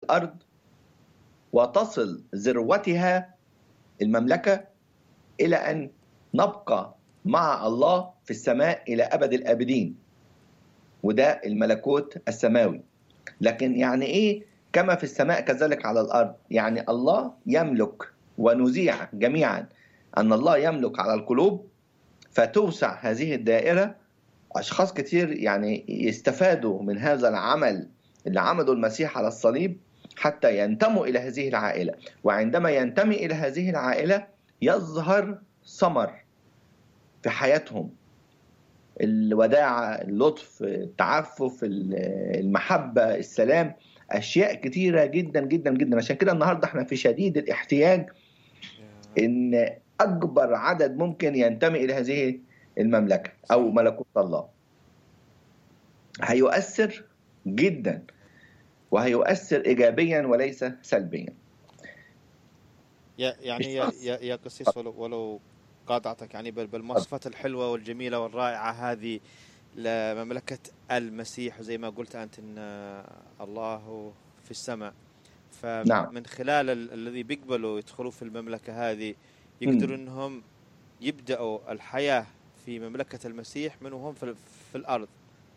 الارض وتصل ذروتها المملكه الى ان نبقى مع الله في السماء الى ابد الابدين وده الملكوت السماوي لكن يعني ايه كما في السماء كذلك على الارض يعني الله يملك ونذيع جميعا ان الله يملك على القلوب فتوسع هذه الدائره اشخاص كتير يعني يستفادوا من هذا العمل اللي عمله المسيح على الصليب حتى ينتموا الى هذه العائله وعندما ينتمي الى هذه العائله يظهر ثمر في حياتهم الوداعة اللطف التعفف المحبة السلام أشياء كتيرة جدا جدا جدا عشان كده النهاردة احنا في شديد الاحتياج إن أكبر عدد ممكن ينتمي إلى هذه المملكة أو ملكوت الله هيؤثر جدا وهيؤثر إيجابيا وليس سلبيا يعني يا يا يا قسيس ولو ولو قاطعتك يعني بالمواصفات الحلوه والجميله والرائعه هذه لمملكه المسيح وزي ما قلت انت ان الله في السماء فمن نعم. خلال الذي بيقبلوا يدخلوا في المملكه هذه يقدروا انهم يبداوا الحياه في مملكه المسيح من وهم في, في الارض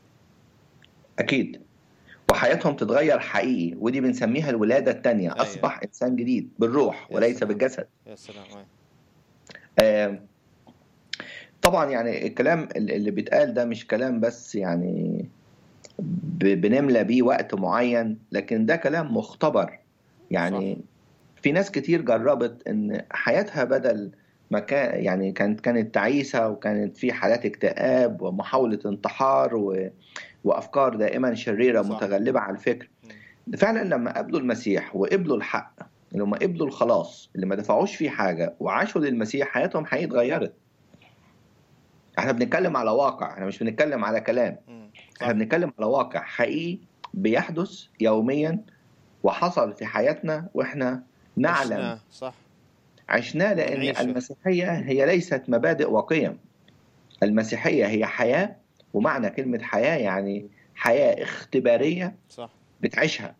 اكيد وحياتهم تتغير حقيقي ودي بنسميها الولاده الثانيه أيوة. اصبح انسان جديد بالروح وليس سلام. بالجسد يا سلام آه طبعا يعني الكلام اللي بيتقال ده مش كلام بس يعني بنملى بيه وقت معين لكن ده كلام مختبر يعني صح. في ناس كتير جربت ان حياتها بدل ما كان يعني كانت كانت تعيسه وكانت في حالات اكتئاب ومحاوله انتحار و وافكار دائما شريره صح. متغلبه على الفكر فعلا لما قابلوا المسيح وقبلوا الحق لما قبلوا الخلاص اللي ما دفعوش فيه حاجه وعاشوا للمسيح حياتهم حقيقي اتغيرت احنا بنتكلم على واقع احنا مش بنتكلم على كلام احنا بنتكلم على واقع حقيقي بيحدث يوميا وحصل في حياتنا واحنا نعلم عشناه صح عشناه لان ونعيشه. المسيحيه هي ليست مبادئ وقيم المسيحيه هي حياه ومعنى كلمة حياة يعني حياة اختبارية صح. بتعيشها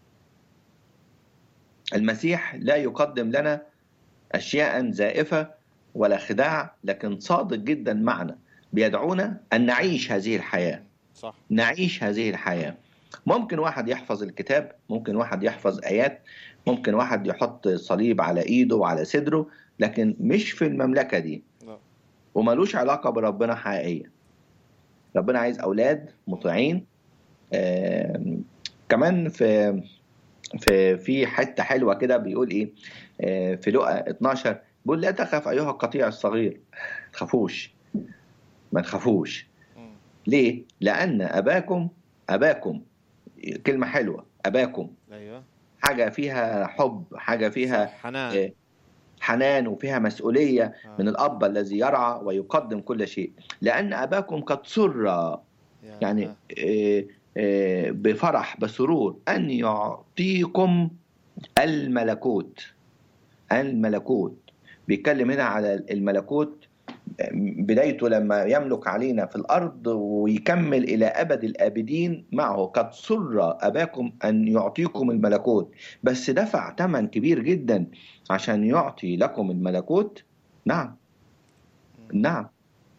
المسيح لا يقدم لنا أشياء زائفة ولا خداع لكن صادق جدا معنا بيدعونا أن نعيش هذه الحياة صح. نعيش هذه الحياة ممكن واحد يحفظ الكتاب ممكن واحد يحفظ آيات ممكن واحد يحط صليب على إيده وعلى صدره لكن مش في المملكة دي لا. وملوش علاقة بربنا حقيقية ربنا عايز اولاد مطيعين آه كمان في في في حته حلوه كده بيقول ايه آه في لقا 12 بيقول لا تخف ايها القطيع الصغير ما تخافوش ما تخافوش ليه؟ لأن أباكم أباكم كلمة حلوة أباكم أيوه حاجة فيها حب حاجة فيها حنان آه حنان وفيها مسؤولية آه. من الأب الذي يرعى ويقدم كل شيء لأن أباكم قد سر يعني آه، آه، بفرح بسرور أن يعطيكم الملكوت الملكوت بيتكلم هنا على الملكوت بدايته لما يملك علينا في الأرض ويكمل إلى أبد الآبدين معه قد سر أباكم أن يعطيكم الملكوت بس دفع ثمن كبير جدا عشان يعطي لكم الملكوت نعم نعم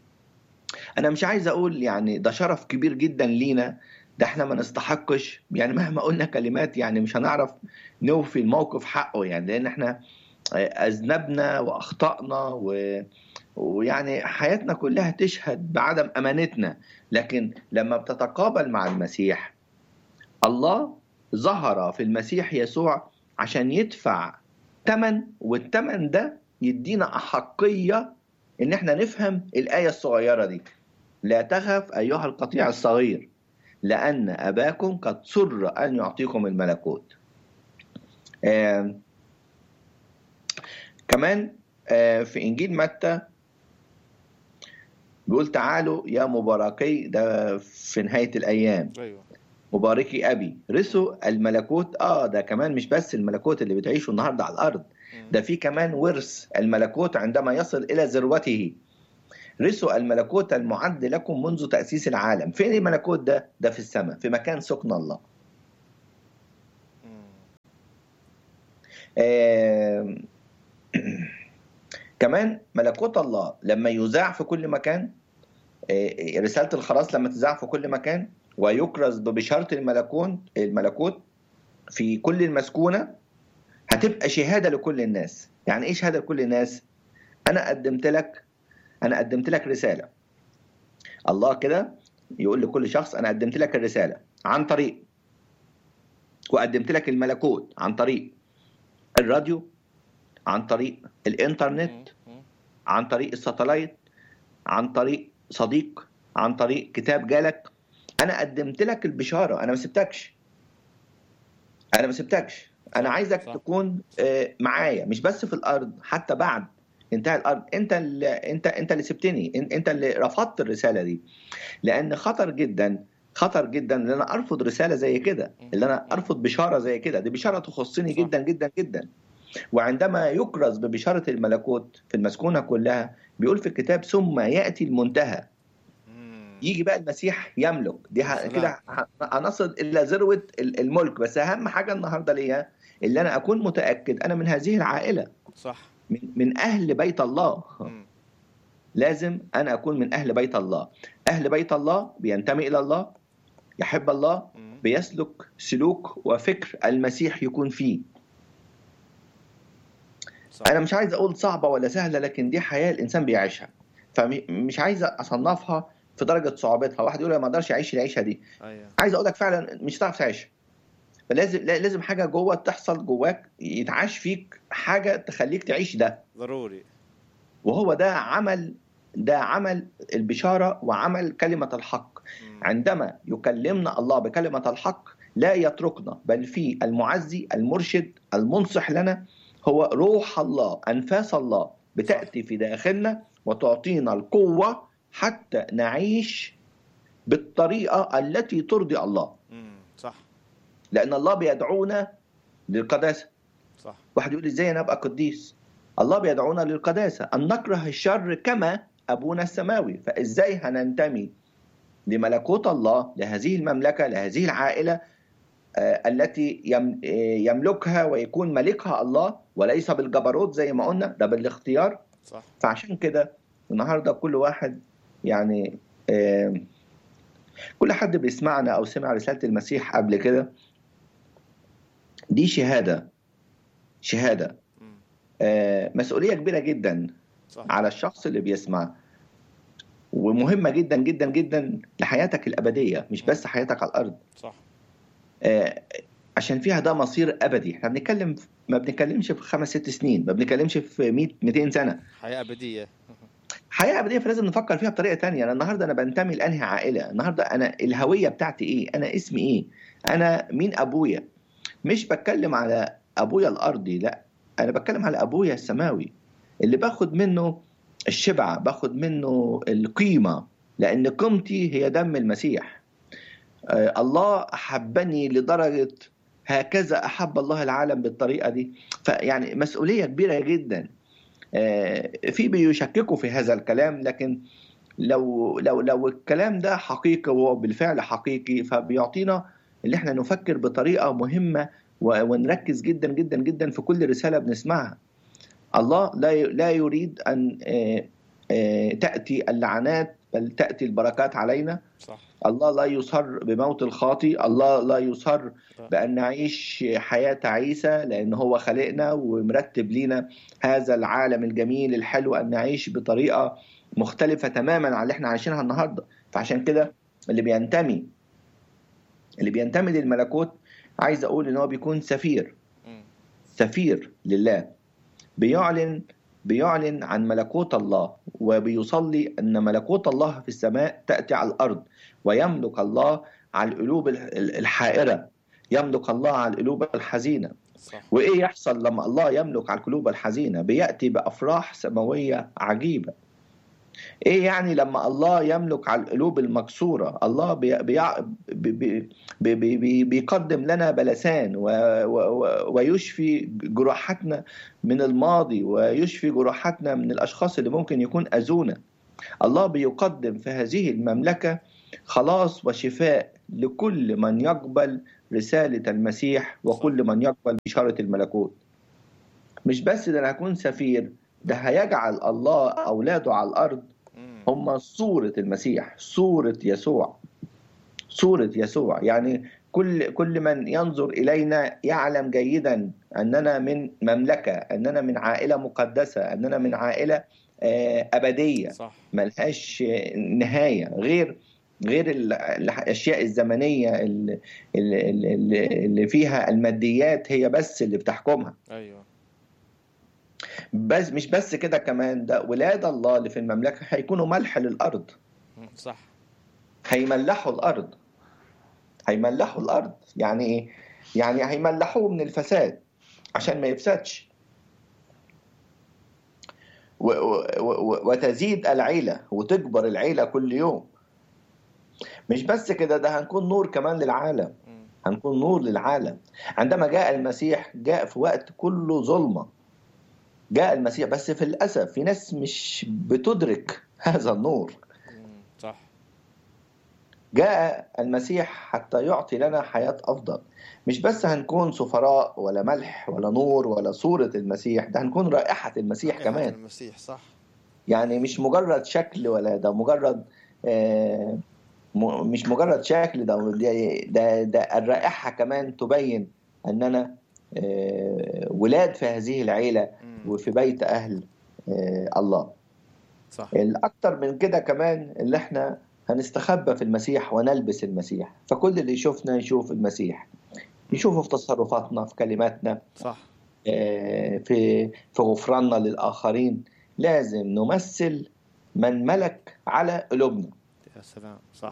أنا مش عايز أقول يعني ده شرف كبير جدا لينا ده احنا ما نستحقش يعني مهما قلنا كلمات يعني مش هنعرف نوفي الموقف حقه يعني لأن احنا أذنبنا وأخطأنا و ويعني حياتنا كلها تشهد بعدم امانتنا لكن لما بتتقابل مع المسيح الله ظهر في المسيح يسوع عشان يدفع ثمن والثمن ده يدينا احقيه ان احنا نفهم الايه الصغيره دي لا تخف ايها القطيع الصغير لان اباكم قد سر ان يعطيكم الملكوت آه كمان آه في انجيل متى بيقول تعالوا يا مباركي ده في نهاية الأيام أيوة. مباركي أبي رثوا الملكوت آه ده كمان مش بس الملكوت اللي بتعيشه النهاردة على الأرض ده في كمان ورث الملكوت عندما يصل إلى ذروته رثوا الملكوت المعد لكم منذ تأسيس العالم فين الملكوت ده؟ ده في السماء في مكان سكن الله آه كمان ملكوت الله لما يذاع في كل مكان آه رسالة الخلاص لما تذاع في كل مكان ويكرز ببشارة الملكون الملكوت في كل المسكونة هتبقى شهادة لكل الناس يعني ايه شهادة لكل الناس انا قدمت لك انا قدمت لك رسالة الله كده يقول لكل شخص انا قدمت لك الرسالة عن طريق وقدمت لك الملكوت عن طريق الراديو عن طريق الانترنت عن طريق الساتلايت عن طريق صديق عن طريق كتاب جالك انا قدمت لك البشاره انا ما سبتكش انا ما سبتكش انا عايزك صح. تكون معايا مش بس في الارض حتى بعد انتهى الارض انت اللي انت انت اللي سبتني انت اللي رفضت الرساله دي لان خطر جدا خطر جدا ان انا ارفض رساله زي كده اللي انا ارفض بشاره زي كده دي بشاره تخصني صح. جدا جدا جدا وعندما يكرز ببشاره الملكوت في المسكونه كلها بيقول في الكتاب ثم ياتي المنتهى يجي بقى المسيح يملك دي كده هنصل الى ذروه الملك بس اهم حاجه النهارده ليا اللي انا اكون متاكد انا من هذه العائله صح من, من اهل بيت الله م. لازم انا اكون من اهل بيت الله اهل بيت الله بينتمي الى الله يحب الله م. بيسلك سلوك وفكر المسيح يكون فيه صح. انا مش عايز اقول صعبه ولا سهله لكن دي حياه الانسان بيعيشها فمش عايز اصنفها في درجه صعوبتها واحد يقول ما اقدرش اعيش العيشه دي أيوة. عايز اقول لك فعلا مش هتعرف تعيشها فلازم لازم حاجه جوه تحصل جواك يتعاش فيك حاجه تخليك تعيش ده ضروري وهو ده عمل ده عمل البشاره وعمل كلمه الحق م. عندما يكلمنا الله بكلمه الحق لا يتركنا بل في المعزي المرشد المنصح لنا هو روح الله انفاس الله بتاتي في داخلنا وتعطينا القوه حتى نعيش بالطريقه التي ترضي الله امم صح لان الله بيدعونا للقداسه صح واحد يقول ازاي انا ابقى قديس الله بيدعونا للقداسه ان نكره الشر كما ابونا السماوي فازاي هننتمي لملكوت الله لهذه المملكه لهذه العائله آه التي يم آه يملكها ويكون ملكها الله وليس بالجبروت زي ما قلنا ده بالاختيار صح فعشان كده النهارده كل واحد يعني آه كل حد بيسمعنا او سمع رساله المسيح قبل كده دي شهاده شهاده آه مسؤوليه كبيره جدا صح. على الشخص اللي بيسمع ومهمه جدا جدا جدا لحياتك الابديه مش بس حياتك على الارض صح آه عشان فيها ده مصير ابدي احنا بنتكلم ما بنتكلمش في خمس ست سنين ما بنتكلمش في 100 200 سنه حياه ابديه حياه ابديه فلازم نفكر فيها بطريقه تانية انا النهارده انا بنتمي لانهي عائله النهارده انا الهويه بتاعتي ايه انا اسمي ايه انا مين ابويا مش بتكلم على ابويا الارضي لا انا بتكلم على ابويا السماوي اللي باخد منه الشبع باخد منه القيمه لان قيمتي هي دم المسيح آه الله احبني لدرجه هكذا احب الله العالم بالطريقه دي فيعني مسؤوليه كبيره جدا في بيشككوا في هذا الكلام لكن لو لو لو الكلام ده حقيقي وهو بالفعل حقيقي فبيعطينا اللي احنا نفكر بطريقه مهمه ونركز جدا جدا جدا في كل رساله بنسمعها. الله لا لا يريد ان تاتي اللعنات بل تاتي البركات علينا. صح. الله لا يصر بموت الخاطي، الله لا يصر بأن نعيش حياة تعيسة لأن هو خلقنا ومرتب لنا هذا العالم الجميل الحلو أن نعيش بطريقة مختلفة تماما عن اللي احنا عايشينها النهاردة فعشان كده اللي بينتمي اللي بينتمي للملكوت عايز أقول إن هو بيكون سفير سفير لله بيعلن بيعلن عن ملكوت الله وبيصلي أن ملكوت الله في السماء تأتي على الأرض ويملك الله على القلوب الحائرة يملك الله على القلوب الحزينة صح. وإيه يحصل لما الله يملك على القلوب الحزينة بيأتي بأفراح سماوية عجيبة ايه يعني لما الله يملك على القلوب المكسوره الله بي بي بي بي بي بيقدم لنا بلسان و و ويشفي جروحاتنا من الماضي ويشفي جروحاتنا من الاشخاص اللي ممكن يكون اذونا الله بيقدم في هذه المملكه خلاص وشفاء لكل من يقبل رساله المسيح وكل من يقبل بشاره الملكوت مش بس ده انا هكون سفير ده هيجعل الله اولاده على الارض هم صورة المسيح صورة يسوع صورة يسوع يعني كل كل من ينظر الينا يعلم جيدا اننا من مملكه اننا من عائله مقدسه اننا من عائله آه، ابديه صح. ملهاش نهايه غير غير الاشياء الزمنيه اللي, اللي فيها الماديات هي بس اللي بتحكمها ايوه بس مش بس كده كمان ده ولاد الله اللي في المملكه هيكونوا ملح للارض صح هيملحوا الارض هيملحوا الارض يعني ايه يعني هيملحوه من الفساد عشان ما يفسدش وتزيد العيلة وتكبر العيلة كل يوم مش بس كده ده هنكون نور كمان للعالم هنكون نور للعالم عندما جاء المسيح جاء في وقت كله ظلمة جاء المسيح بس في الأسف في ناس مش بتدرك هذا النور صح جاء المسيح حتى يعطي لنا حياة أفضل مش بس هنكون سفراء ولا ملح ولا نور ولا صورة المسيح ده هنكون رائحة المسيح رائحة كمان المسيح صح يعني مش مجرد شكل ولا ده مجرد آه مش مجرد شكل ده ده, ده الرائحة كمان تبين أننا آه ولاد في هذه العيلة وفي بيت أهل آه الله صح الأكثر من كده كمان اللي احنا هنستخبى في المسيح ونلبس المسيح فكل اللي يشوفنا يشوف المسيح يشوفه في تصرفاتنا في كلماتنا صح آه، في في غفراننا للآخرين لازم نمثل من ملك على قلوبنا يا سلام صح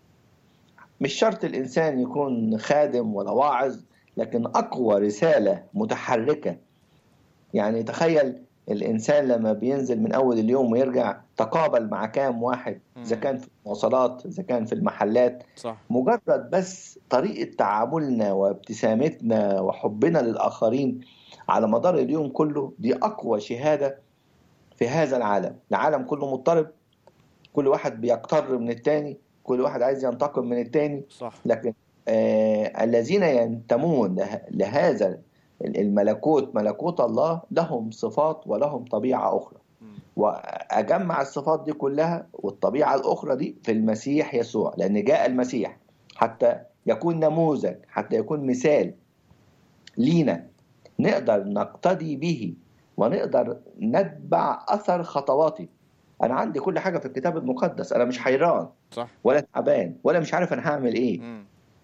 مش شرط الإنسان يكون خادم ولا واعظ لكن أقوى رسالة متحركة يعني تخيل الانسان لما بينزل من اول اليوم ويرجع تقابل مع كام واحد اذا كان في المواصلات اذا كان في المحلات صح. مجرد بس طريقه تعاملنا وابتسامتنا وحبنا للاخرين على مدار اليوم كله دي اقوى شهاده في هذا العالم العالم كله مضطرب كل واحد بيقتر من التاني كل واحد عايز ينتقم من التاني صح. لكن آه الذين ينتمون لهذا الملكوت ملكوت الله لهم صفات ولهم طبيعة أخرى وأجمع الصفات دي كلها والطبيعة الأخرى دي في المسيح يسوع لأن جاء المسيح حتى يكون نموذج حتى يكون مثال لينا نقدر نقتدي به ونقدر نتبع أثر خطواتي أنا عندي كل حاجة في الكتاب المقدس أنا مش حيران صح. ولا تعبان ولا مش عارف أنا هعمل إيه م.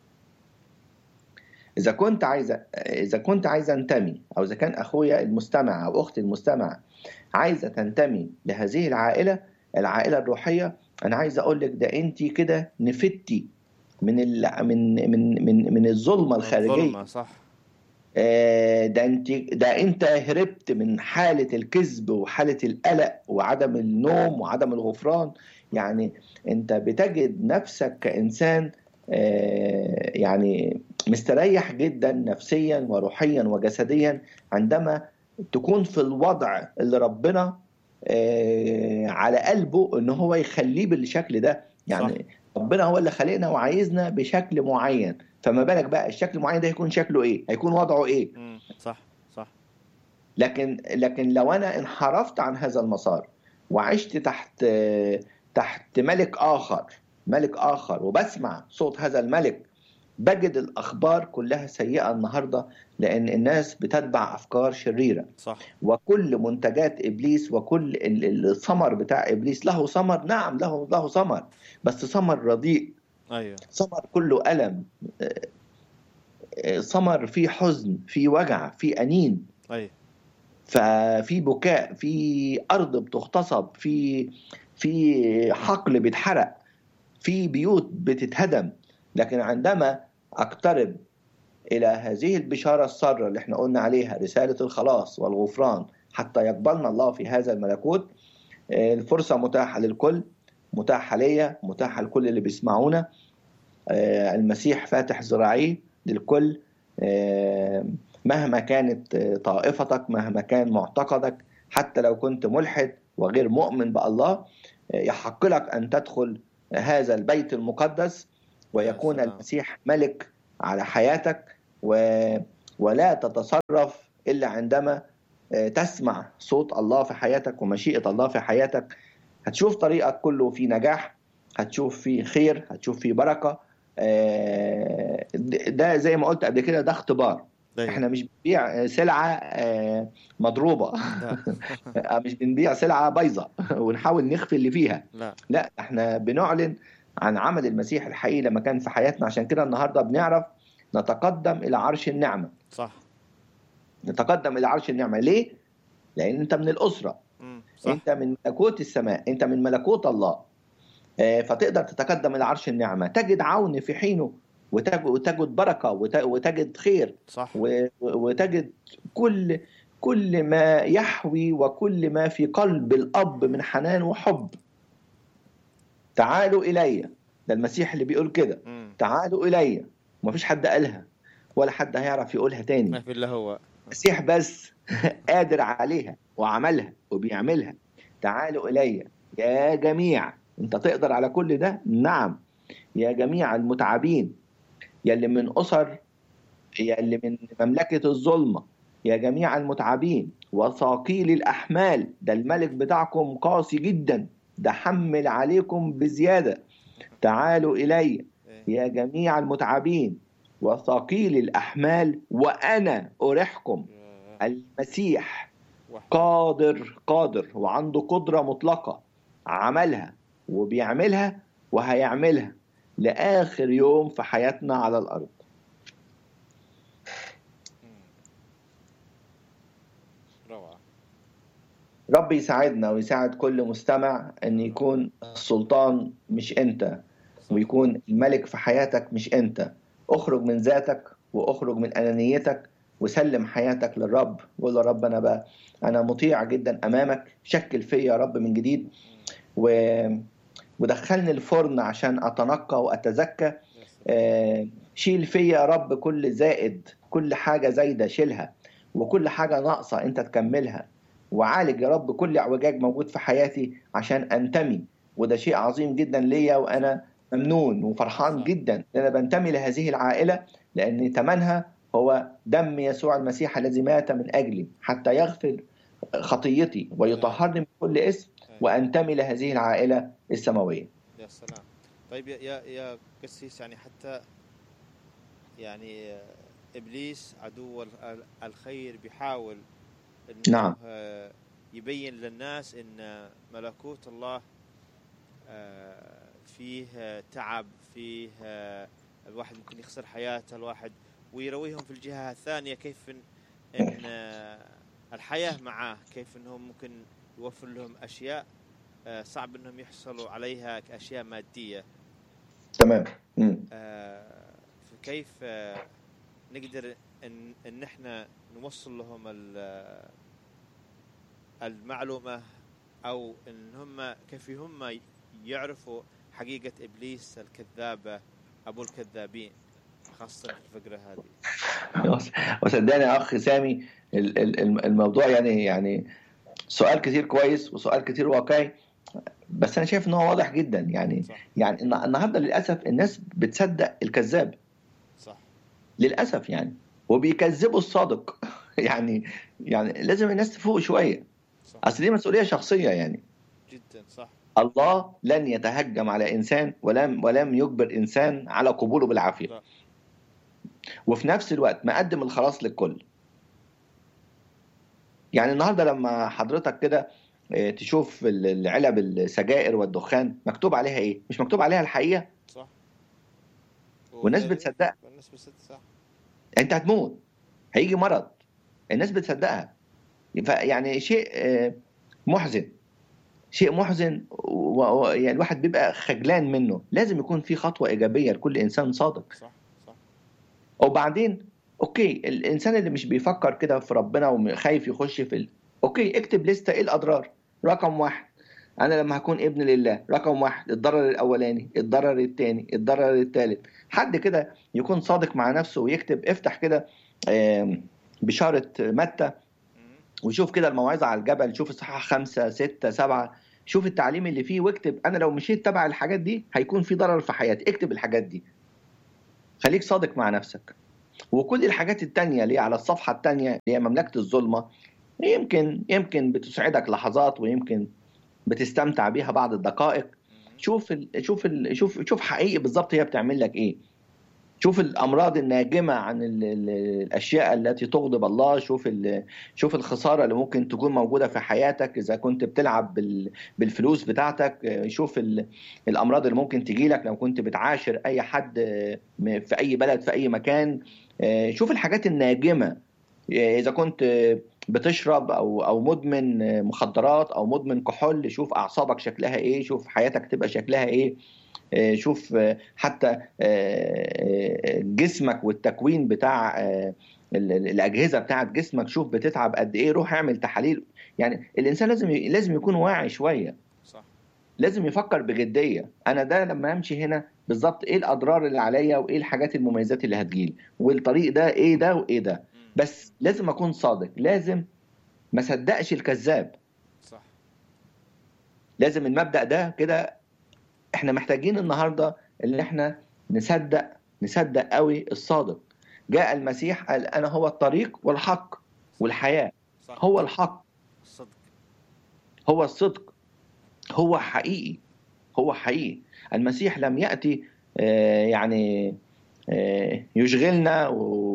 اذا كنت عايز اذا كنت عايز انتمي او اذا كان اخويا المستمع او اختي المستمع عايزه تنتمي لهذه العائله العائله الروحيه انا عايز اقول لك ده انت كده نفتي من ال... من من من من الظلمه الخارجيه الظلمه صح آه، ده انت ده انت هربت من حاله الكذب وحاله القلق وعدم النوم وعدم الغفران يعني انت بتجد نفسك كانسان آه، يعني مستريح جدا نفسيا وروحيا وجسديا عندما تكون في الوضع اللي ربنا آه، على قلبه ان هو يخليه بالشكل ده يعني صح. ربنا هو اللي خلقنا وعايزنا بشكل معين فما بالك بقى الشكل المعين ده هيكون شكله ايه هيكون وضعه ايه صح صح لكن لكن لو انا انحرفت عن هذا المسار وعشت تحت تحت ملك اخر ملك آخر وبسمع صوت هذا الملك بجد الأخبار كلها سيئة النهاردة لأن الناس بتتبع أفكار شريرة صح. وكل منتجات إبليس وكل الثمر بتاع إبليس له ثمر نعم له له ثمر بس ثمر رديء أيوه. ثمر كله ألم ثمر فيه حزن فيه وجع فيه أنين أيوه. ففي بكاء في أرض بتغتصب في في حقل بيتحرق في بيوت بتتهدم لكن عندما اقترب الى هذه البشاره الساره اللي احنا قلنا عليها رساله الخلاص والغفران حتى يقبلنا الله في هذا الملكوت آه، الفرصه متاحه للكل متاحه ليا متاحه لكل اللي بيسمعونا آه، المسيح فاتح ذراعيه للكل آه، مهما كانت طائفتك مهما كان معتقدك حتى لو كنت ملحد وغير مؤمن بالله يحق لك ان تدخل هذا البيت المقدس ويكون المسيح ملك على حياتك و ولا تتصرف الا عندما تسمع صوت الله في حياتك ومشيئة الله في حياتك هتشوف طريقك كله في نجاح هتشوف فيه خير هتشوف فيه بركة ده زي ما قلت قبل كده ده اختبار دايما. احنا مش بنبيع سلعه مضروبه مش بنبيع سلعه بايظه ونحاول نخفي اللي فيها لا. لا احنا بنعلن عن عمل المسيح الحقيقي لما كان في حياتنا عشان كده النهارده بنعرف نتقدم الى عرش النعمه صح نتقدم الى عرش النعمه ليه لان انت من الاسره صح. انت من ملكوت السماء انت من ملكوت الله فتقدر تتقدم الى عرش النعمه تجد عون في حينه وتجد بركه وتجد خير صح وتجد كل كل ما يحوي وكل ما في قلب الاب من حنان وحب تعالوا الي ده المسيح اللي بيقول كده تعالوا الي ما فيش حد قالها ولا حد هيعرف يقولها تاني ما في الا هو المسيح بس قادر عليها وعملها وبيعملها تعالوا الي يا جميع انت تقدر على كل ده نعم يا جميع المتعبين يا اللي من أسر يا اللي من مملكة الظلمة يا جميع المتعبين وثقيل الأحمال ده الملك بتاعكم قاسي جدا ده حمل عليكم بزيادة تعالوا إلي يا جميع المتعبين وثقيل الأحمال وأنا أريحكم المسيح قادر قادر وعنده قدرة مطلقة عملها وبيعملها وهيعملها لآخر يوم في حياتنا على الأرض روعة رب يساعدنا ويساعد كل مستمع أن يكون السلطان مش أنت ويكون الملك في حياتك مش أنت اخرج من ذاتك واخرج من أنانيتك وسلم حياتك للرب وقول له رب أنا بقى أنا مطيع جدا أمامك شكل فيا يا رب من جديد و ودخلني الفرن عشان اتنقى واتزكى آه شيل فيا يا رب كل زائد كل حاجه زايده شيلها وكل حاجه ناقصه انت تكملها وعالج يا رب كل اعوجاج موجود في حياتي عشان انتمي وده شيء عظيم جدا ليا وانا ممنون وفرحان جدا ان انا بنتمي لهذه العائله لان ثمنها هو دم يسوع المسيح الذي مات من اجلي حتى يغفر خطيتي ويطهرني من كل اسم وانتمي لهذه العائله السماويه. يا سلام. طيب يا يا قسيس يعني حتى يعني ابليس عدو الخير بيحاول انه نعم. يبين للناس ان ملكوت الله فيه تعب فيه الواحد ممكن يخسر حياته الواحد ويرويهم في الجهه الثانيه كيف ان, إن الحياه معاه كيف انهم ممكن يوفر لهم اشياء صعب انهم يحصلوا عليها كاشياء ماديه تمام فكيف نقدر ان ان احنا نوصل لهم المعلومه او ان هم كيف هم يعرفوا حقيقه ابليس الكذابه ابو الكذابين خاصه في الفقره هذه وصدقني يا اخ سامي الموضوع يعني يعني سؤال كتير كويس وسؤال كتير واقعي بس انا شايف ان هو واضح جدا يعني صح. يعني النهارده للاسف الناس بتصدق الكذاب صح للاسف يعني وبيكذبوا الصادق يعني يعني لازم الناس تفوق شويه صح. اصل دي مسؤوليه شخصيه يعني جدا صح الله لن يتهجم على انسان ولم ولم يجبر انسان على قبوله بالعافيه صح. وفي نفس الوقت مقدم الخلاص للكل يعني النهارده لما حضرتك كده تشوف العلب السجائر والدخان مكتوب عليها ايه؟ مش مكتوب عليها الحقيقه؟ صح والناس بتصدقها الناس بتصدق صح انت هتموت هيجي مرض الناس بتصدقها يعني شيء محزن شيء محزن ويعني الواحد بيبقى خجلان منه لازم يكون في خطوه ايجابيه لكل انسان صادق صح صح وبعدين اوكي الانسان اللي مش بيفكر كده في ربنا وخايف يخش في ال... اوكي اكتب لستة ايه الاضرار رقم واحد انا لما هكون ابن لله رقم واحد الضرر الاولاني الضرر الثاني الضرر الثالث حد كده يكون صادق مع نفسه ويكتب افتح كده بشارة متى وشوف كده الموعظة على الجبل شوف الصحاح خمسة ستة سبعة شوف التعليم اللي فيه واكتب انا لو مشيت تبع الحاجات دي هيكون في ضرر في حياتي اكتب الحاجات دي خليك صادق مع نفسك وكل الحاجات التانية اللي هي على الصفحة التانية اللي هي مملكة الظلمة يمكن يمكن بتسعدك لحظات ويمكن بتستمتع بيها بعض الدقائق شوف ال شوف ال شوف شوف حقيقي بالظبط هي بتعمل لك ايه شوف الامراض الناجمه عن ال ال الاشياء التي تغضب الله شوف شوف الخساره اللي ممكن تكون موجوده في حياتك اذا كنت بتلعب بالفلوس بتاعتك شوف الامراض اللي ممكن تجي لك لو كنت بتعاشر اي حد في اي بلد في اي مكان شوف الحاجات الناجمه اذا كنت بتشرب او او مدمن مخدرات او مدمن كحول شوف اعصابك شكلها ايه شوف حياتك تبقى شكلها ايه آه، شوف آه، حتى آه، جسمك والتكوين بتاع الاجهزه بتاعت جسمك شوف بتتعب قد ايه روح اعمل تحاليل يعني الانسان لازم لازم يكون واعي شويه صح لازم يفكر بجديه انا ده لما امشي هنا بالظبط ايه الاضرار اللي عليا وايه الحاجات المميزات اللي هتجيلي والطريق ده ايه ده وايه ده بس لازم اكون صادق لازم ما صدقش الكذاب صح لازم المبدا ده كده احنا محتاجين النهارده ان احنا نصدق نصدق قوي الصادق جاء المسيح قال انا هو الطريق والحق والحياه صح. هو الحق الصدق هو الصدق هو حقيقي هو حقيقي المسيح لم ياتي آه، يعني آه، يشغلنا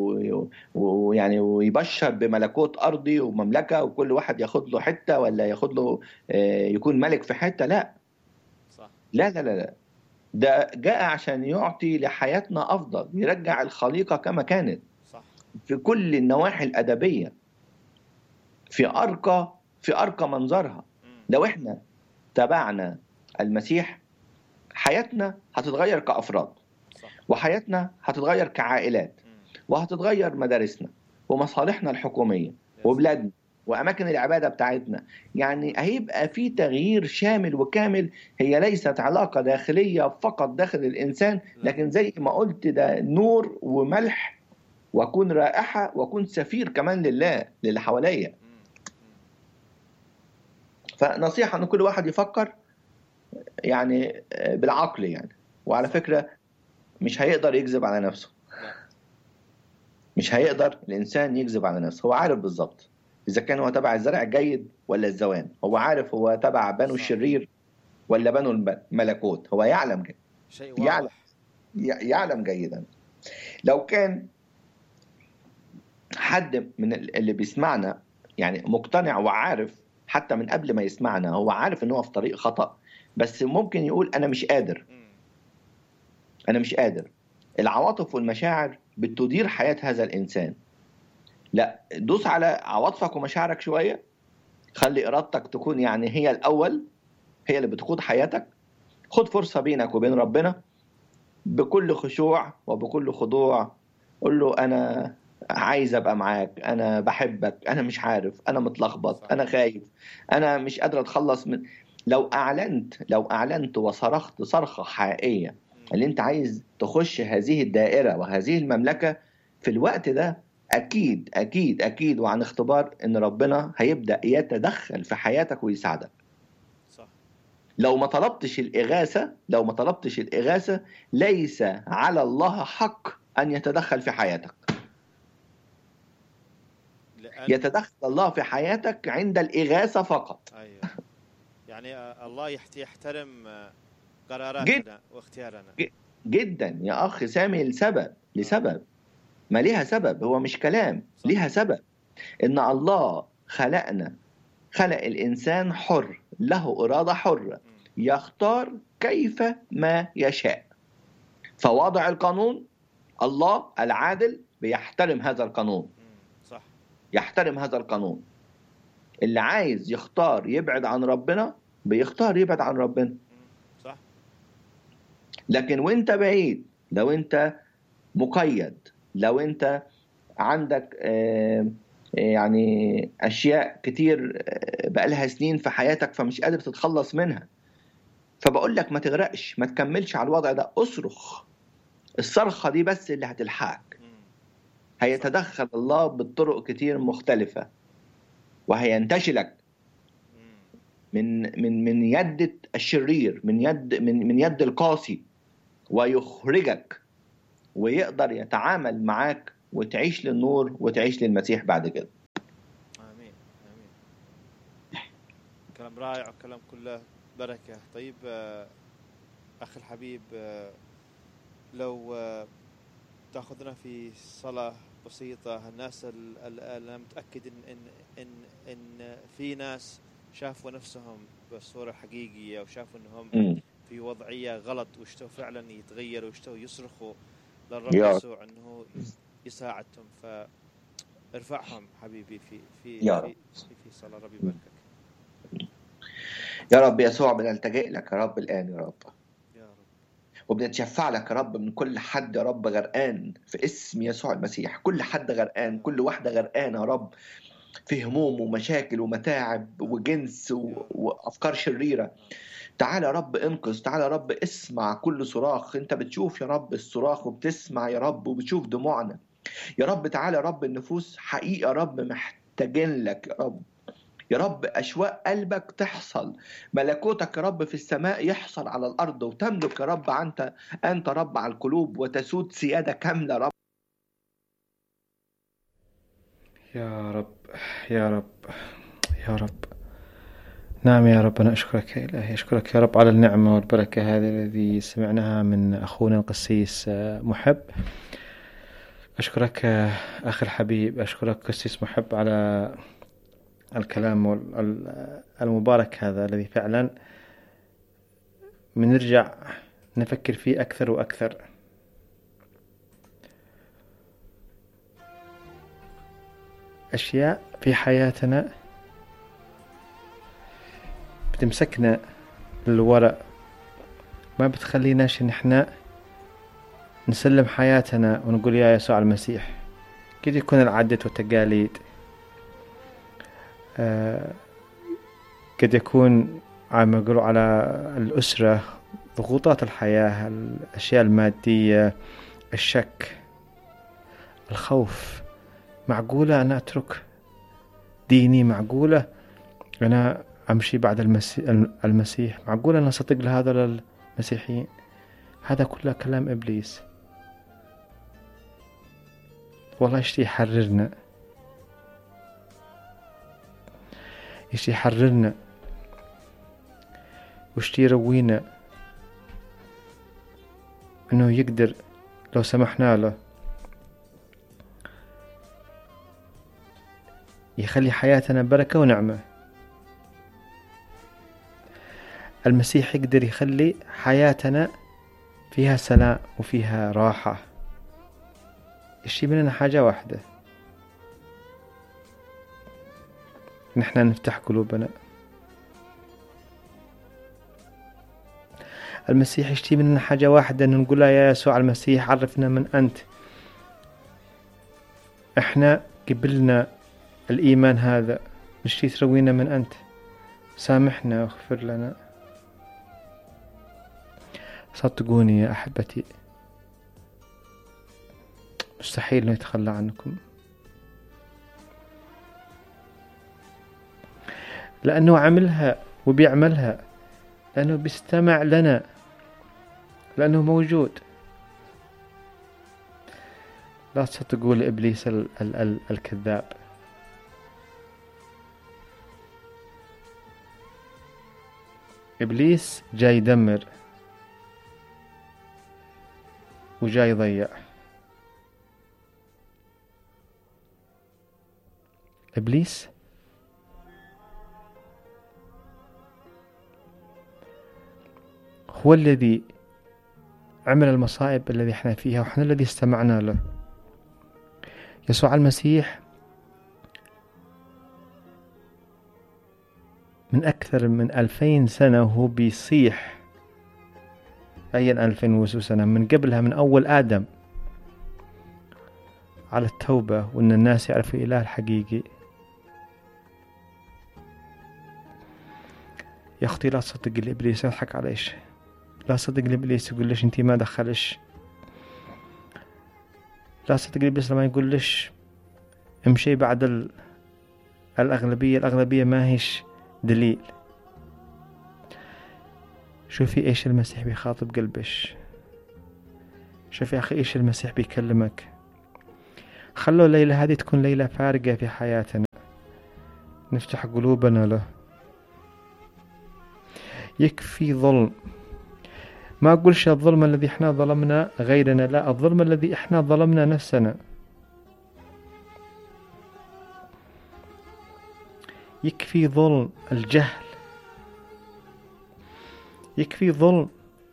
ويعني ويبشر بملكوت ارضي ومملكه وكل واحد ياخد له حته ولا ياخد له آه، يكون ملك في حته لا صح لا لا لا, لا. ده جاء عشان يعطي لحياتنا افضل يرجع الخليقه كما كانت صح في كل النواحي الادبيه في ارقى في ارقى منظرها لو احنا تبعنا المسيح حياتنا هتتغير كافراد وحياتنا هتتغير كعائلات وهتتغير مدارسنا ومصالحنا الحكوميه وبلادنا واماكن العباده بتاعتنا يعني هيبقى في تغيير شامل وكامل هي ليست علاقه داخليه فقط داخل الانسان لكن زي ما قلت ده نور وملح واكون رائحه واكون سفير كمان لله للي حواليا فنصيحه ان كل واحد يفكر يعني بالعقل يعني وعلى فكره مش هيقدر يكذب على نفسه مش هيقدر الانسان يكذب على نفسه هو عارف بالظبط اذا كان هو تبع الزرع الجيد ولا الزوان هو عارف هو تبع بنو الشرير ولا بنو الملكوت هو يعلم جيد. شيء يعلم يعلم جيدا لو كان حد من اللي بيسمعنا يعني مقتنع وعارف حتى من قبل ما يسمعنا هو عارف ان هو في طريق خطأ بس ممكن يقول انا مش قادر انا مش قادر العواطف والمشاعر بتدير حياه هذا الانسان لا دوس على عواطفك ومشاعرك شويه خلي ارادتك تكون يعني هي الاول هي اللي بتقود حياتك خد فرصه بينك وبين ربنا بكل خشوع وبكل خضوع قول له انا عايز ابقى معاك انا بحبك انا مش عارف انا متلخبط انا خايف انا مش قادر اتخلص من لو اعلنت لو اعلنت وصرخت صرخه حقيقيه اللي انت عايز تخش هذه الدائره وهذه المملكه في الوقت ده اكيد اكيد اكيد وعن اختبار ان ربنا هيبدا يتدخل في حياتك ويساعدك صح لو ما طلبتش الاغاثه لو ما طلبتش الاغاثه ليس على الله حق ان يتدخل في حياتك لأن... يتدخل الله في حياتك عند الاغاثه فقط ايوه يعني الله يحترم قراراتنا جد واختيارنا جدا يا اخ سامي لسبب لسبب ما ليها سبب هو مش كلام صح. ليها سبب ان الله خلقنا خلق الانسان حر له اراده حره يختار كيف ما يشاء فواضع القانون الله العادل بيحترم هذا القانون صح يحترم هذا القانون اللي عايز يختار يبعد عن ربنا بيختار يبعد عن ربنا لكن وانت بعيد لو انت مقيد لو انت عندك يعني اشياء كتير بقالها سنين في حياتك فمش قادر تتخلص منها فبقول لك ما تغرقش ما تكملش على الوضع ده اصرخ الصرخة دي بس اللي هتلحقك هيتدخل الله بالطرق كتير مختلفة وهينتشلك من من من يد الشرير من يد من من يد القاسي ويخرجك ويقدر يتعامل معاك وتعيش للنور وتعيش للمسيح بعد كده امين امين كلام رائع وكلام كله بركة طيب آه، أخي الحبيب آه، لو آه، تاخذنا في صلاة بسيطة الناس أنا متأكد إن إن إن إن في ناس شافوا نفسهم بالصورة الحقيقية وشافوا إنهم في وضعية غلط واشتوا فعلا يتغيروا واشتوا يصرخوا للرب يسوع إنه يساعدهم فارفعهم حبيبي في في يا في, في, في صلاة ربي يباركك يا رب يسوع بنلتجئ لك يا رب الآن يا رب وبنتشفع لك يا رب من كل حد يا رب غرقان في اسم يسوع المسيح كل حد غرقان كل واحدة غرقانة يا رب في هموم ومشاكل ومتاعب وجنس وأفكار شريرة تعال يا رب انقذ تعال يا رب اسمع كل صراخ انت بتشوف يا رب الصراخ وبتسمع يا رب وبتشوف دموعنا يا رب تعال يا رب النفوس حقيقة يا رب محتاجين لك يا رب يا رب أشواق قلبك تحصل ملكوتك يا رب في السماء يحصل على الأرض وتملك يا رب أنت أنت رب على القلوب وتسود سيادة كاملة يا رب يا رب يا رب يا رب نعم يا رب أنا أشكرك يا إلهي أشكرك يا رب على النعمة والبركة هذه الذي سمعناها من أخونا القسيس محب أشكرك أخي الحبيب أشكرك قسيس محب على الكلام المبارك هذا الذي فعلا بنرجع نفكر فيه أكثر وأكثر أشياء في حياتنا بتمسكنا للوراء ما بتخليناش إن إحنا نسلم حياتنا ونقول يا يسوع المسيح قد يكون العادات والتقاليد آه، قد يكون عم يقولوا على الأسرة ضغوطات الحياة الأشياء المادية الشك الخوف معقولة أنا أترك ديني معقولة أنا أمشي بعد المسيح معقولة أنا أصدق لهذا المسيحيين هذا كله كلام إبليس والله يشتي يحررنا يشتي يحررنا ويشتي يروينا انه يقدر لو سمحنا له يخلي حياتنا بركة ونعمة المسيح يقدر يخلي حياتنا فيها سلام وفيها راحة يشتي مننا حاجة واحدة نحن نفتح قلوبنا المسيح يشتي مننا حاجة واحدة أن نقول يا يسوع المسيح عرفنا من أنت احنا قبلنا الإيمان هذا نشتي تروينا من أنت سامحنا واغفر لنا صدقوني يا أحبتي مستحيل أنه يتخلى عنكم لأنه عملها وبيعملها لأنه بيستمع لنا لأنه موجود لا تصدقوا لإبليس ال ال ال الكذاب إبليس جاي يدمر وجاي يضيع إبليس هو الذي عمل المصائب الذي احنا فيها وحنا الذي استمعنا له يسوع المسيح من أكثر من ألفين سنة وهو بيصيح أي ألفين سنة من قبلها من أول آدم على التوبة وأن الناس يعرفوا إله الحقيقي يا أختي لا تصدق الإبليس يضحك على إيش لا صدق الإبليس يقول ليش أنتي ما دخلش لا صدق الإبليس لما يقول ليش امشي بعد ال... الأغلبية الأغلبية ما هيش دليل شوفي إيش المسيح بيخاطب قلبش شوفي يا أخي إيش المسيح بيكلمك خلوا الليلة هذه تكون ليلة فارقة في حياتنا نفتح قلوبنا له يكفي ظلم ما أقولش الظلم الذي احنا ظلمنا غيرنا لا الظلم الذي احنا ظلمنا نفسنا يكفي ظلم الجهل يكفي ظلم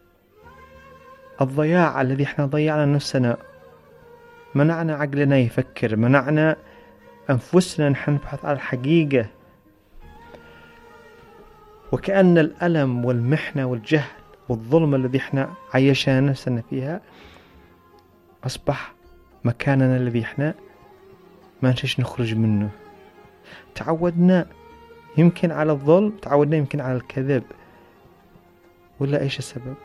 الضياع الذي احنا ضيعنا نفسنا منعنا عقلنا يفكر منعنا أنفسنا نحن نبحث عن الحقيقة وكأن الألم والمحنة والجهل والظلم الذي احنا عيشنا نفسنا فيها أصبح مكاننا الذي احنا ما نشيش نخرج منه تعودنا يمكن على الظلم تعودنا يمكن على الكذب ولا ايش السبب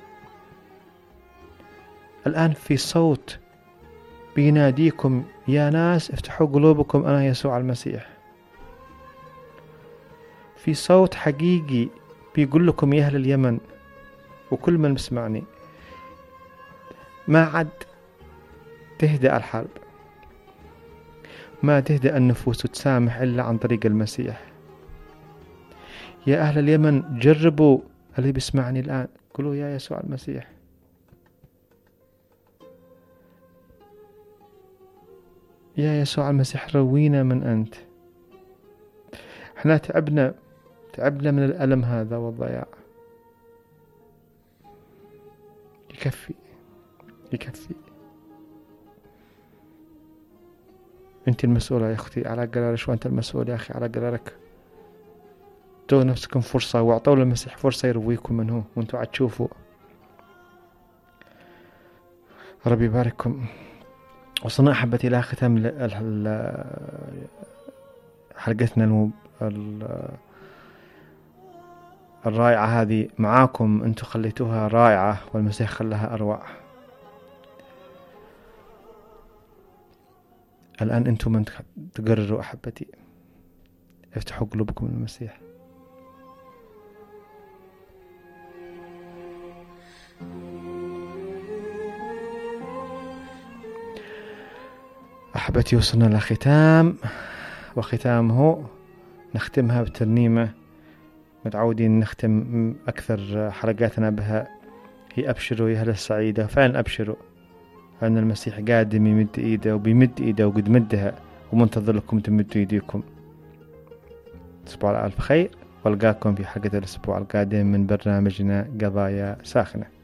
الآن في صوت بيناديكم يا ناس افتحوا قلوبكم أنا يسوع المسيح في صوت حقيقي بيقول لكم يا أهل اليمن وكل من بسمعني ما عاد تهدأ الحرب ما تهدأ النفوس وتسامح إلا عن طريق المسيح يا أهل اليمن جربوا اللي بيسمعني الآن قولوا يا يسوع المسيح يا يسوع المسيح روينا من أنت احنا تعبنا تعبنا من الألم هذا والضياع يكفي يكفي انت المسؤولة يا اختي على قرارك وانت المسؤول يا اخي على قرارك اعطوا نفسكم فرصة واعطوا للمسيح فرصة يرويكم من هو وانتوا عاد تشوفوا ربي يبارككم وصلنا أحبتي إلى ختام حلقتنا الرائعة هذه معاكم أنتم خليتوها رائعة والمسيح خلاها أروع الآن أنتم من تقرروا أحبتي افتحوا قلوبكم للمسيح أحبتي وصلنا لختام وختامه نختمها بترنيمة متعودين نختم أكثر حلقاتنا بها هي أبشروا يا أهل السعيدة فعلا أبشروا أن المسيح قادم يمد إيده وبيمد إيده وقد مدها ومنتظر لكم تمدوا إيديكم أسبوع على ألف خير والقاكم في حلقة الأسبوع القادم من برنامجنا قضايا ساخنة